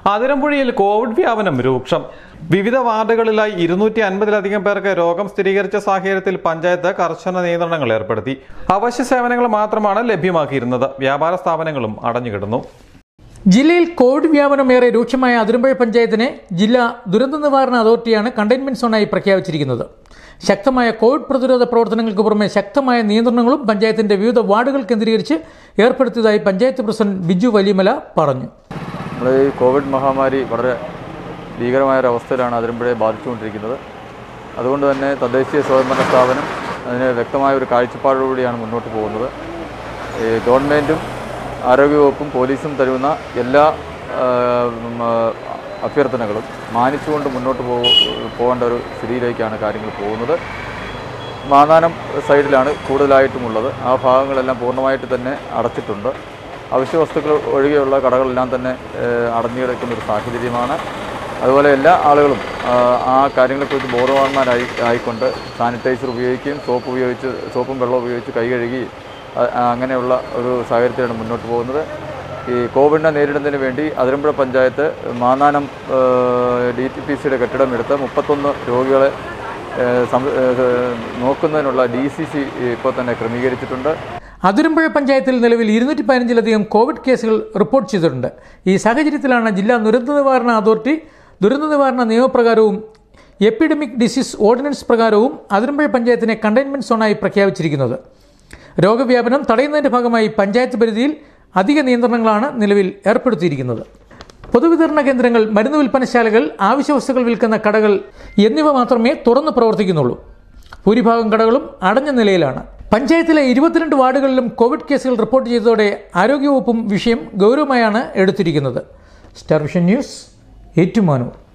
അതിരമ്പുഴയിൽ Covid വ്യാപനം രൂക്ഷം വിവിധ വാർഡുകളിലായി ഇരുന്നൂറ്റി അൻപതിലധികം പേർക്ക് രോഗം സ്ഥിരീകരിച്ച സാഹചര്യത്തിൽ പഞ്ചായത്ത് കർശന നിയന്ത്രണങ്ങൾ ഏർപ്പെടുത്തി അവശ്യ സേവനങ്ങൾ മാത്രമാണ് ലഭ്യമാക്കിയിരുന്നത് വ്യാപാര സ്ഥാപനങ്ങളും അടഞ്ഞുകിടന്നു ജില്ലയിൽ കോവിഡ് വ്യാപനം ഏറെ രൂക്ഷമായ അതിരമ്പുഴ പഞ്ചായത്തിനെ ജില്ലാ ദുരന്ത നിവാരണ അതോറിറ്റിയാണ് കണ്ടെയ്ൻമെന്റ് സോണായി പ്രഖ്യാപിച്ചിരിക്കുന്നത് ശക്തമായ കോവിഡ് പ്രതിരോധ പ്രവർത്തനങ്ങൾക്ക് പുറമെ ശക്തമായ നിയന്ത്രണങ്ങളും പഞ്ചായത്തിന്റെ വിവിധ വാർഡുകൾ കേന്ദ്രീകരിച്ച് ഏർപ്പെടുത്തിയതായി പഞ്ചായത്ത് പ്രസിഡന്റ് ബിജു വലിയമല പറഞ്ഞു നമ്മുടെ ഈ കോവിഡ് മഹാമാരി വളരെ ഭീകരമായ ഒരു അവസ്ഥയിലാണ് അതിരമ്പുഴയെ ബാധിച്ചുകൊണ്ടിരിക്കുന്നത് അതുകൊണ്ട് തന്നെ തദ്ദേശീയ സ്വയംഭരണ സ്ഥാപനം അതിന് വ്യക്തമായ ഒരു കാഴ്ചപ്പാടോടുകൂടിയാണ് മുന്നോട്ട് പോകുന്നത് ഈ ഗവൺമെൻറ്റും ആരോഗ്യവകുപ്പും പോലീസും തരുന്ന എല്ലാ ആ, ഉം, ആ, അഭ്യർത്ഥനകളും മാനിച്ചുകൊണ്ട് മുന്നോട്ട് പോ പോകേണ്ട ഒരു സ്ഥിതിയിലേക്കാണ് കാര്യങ്ങൾ പോകുന്നത് മാന്നാനം സൈഡിലാണ് കൂടുതലായിട്ടുമുള്ളത് ആ ഭാഗങ്ങളെല്ലാം പൂർണ്ണമായിട്ട് തന്നെ അടച്ചിട്ടുണ്ട് അവശ്യ വസ്തുക്കൾ ഒഴികെയുള്ള കടകളെല്ലാം തന്നെ ഏഹ്, അടഞ്ഞു കിടക്കുന്ന ഒരു സാഹചര്യമാണ് അതുപോലെ എല്ലാ ആളുകളും ആ, ആ കാര്യങ്ങളെക്കുറിച്ച് ബോധവാന്മാരായി ആയിക്കൊണ്ട് സാനിറ്റൈസർ ഉപയോഗിക്കുകയും സോപ്പ് ഉപയോഗിച്ച് സോപ്പും വെള്ളവും ഉപയോഗിച്ച് കൈ കഴുകി അ- അങ്ങനെയുള്ള ഒരു സാഹചര്യത്തിലാണ് മുന്നോട്ട് പോകുന്നത് ഈ കോവിഡിനെ നേരിടുന്നതിന് വേണ്ടി Athirampuzha panchayat Mannanam D T P സിയുടെ കെട്ടിടം എടുത്ത് മുപ്പത്തൊന്ന് രോഗികളെ ഏഹ് സം- ഏഹ് നോക്കുന്നതിനുള്ള ഡി സി സി ഇപ്പോൾ തന്നെ ക്രമീകരിച്ചിട്ടുണ്ട് അതിരമ്പുഴ പഞ്ചായത്തിൽ നിലവിൽ ഇരുന്നൂറ്റി പതിനഞ്ചിലധികം കോവിഡ് കേസുകൾ റിപ്പോർട്ട് ചെയ്തിട്ടുണ്ട് ഈ സാഹചര്യത്തിലാണ് ജില്ലാ ദുരന്ത നിവാരണ അതോറിറ്റി ദുരന്ത നിവാരണ നിയമപ്രകാരവും എപ്പിഡമിക് ഡിസീസ് ഓർഡിനൻസ് പ്രകാരവും അതിരമ്പുഴ പഞ്ചായത്തിനെ കണ്ടെയ്ൻമെന്റ് സോണായി പ്രഖ്യാപിച്ചിരിക്കുന്നത് രോഗവ്യാപനം തടയുന്നതിന്റെ ഭാഗമായി പഞ്ചായത്ത് പരിധിയിൽ അധിക നിയന്ത്രണങ്ങളാണ് നിലവിൽ ഏർപ്പെടുത്തിയിരിക്കുന്നത് പൊതുവിതരണ കേന്ദ്രങ്ങൾ മരുന്ന് വിൽപ്പനശാലകൾ ആവശ്യവസ്തുക്കൾ വിൽക്കുന്ന കടകൾ എന്നിവ മാത്രമേ തുറന്ന് പ്രവർത്തിക്കുന്നുള്ളൂ ഭൂരിഭാഗം കടകളും അടഞ്ഞ നിലയിലാണ് പഞ്ചായത്തിലെ ഇരുപത്തിരണ്ട് വാർഡുകളിലും കോവിഡ് കേസുകൾ റിപ്പോർട്ട് ചെയ്തതോടെ ആരോഗ്യവകുപ്പും വിഷയം ഗൗരവമായാണ് എടുത്തിരിക്കുന്നത് സ്റ്റാർ വിഷൻ ന്യൂസ് ഏറ്റുമാനൂർ